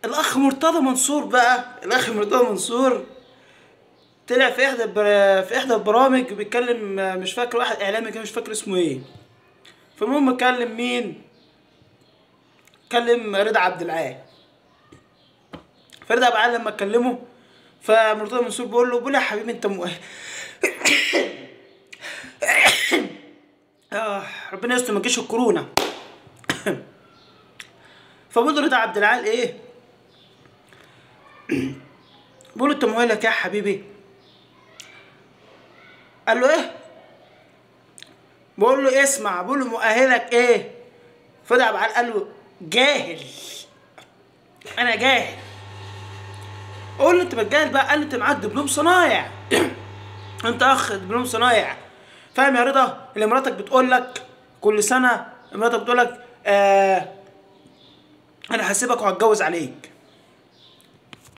الاخ مرتضى منصور بقى الاخ مرتضى منصور طلع في احدى البر... في احدى البرامج بيتكلم مش فاكر واحد اعلامي كده مش فاكر اسمه ايه فالمهم كلم مين كلم رضا عبد العال فرضا عبد العال لما كلمه فمرتضى منصور بيقول له بيقول له يا حبيبي انت مؤهل آه ربنا يستر ما تجيش الكورونا فبقول له رضا عبد العال ايه بقول له انت مؤهلك يا حبيبي قال له ايه بقول له اسمع بقول له مؤهلك ايه فرضا عبد العال قال له جاهل انا جاهل قول له انت بتجاهل بقى قال لي انت معاك دبلوم صنايع انت اخ دبلوم صنايع فاهم يا رضا اللي مراتك بتقول لك كل سنه مراتك بتقول لك آه انا هسيبك وهتجوز عليك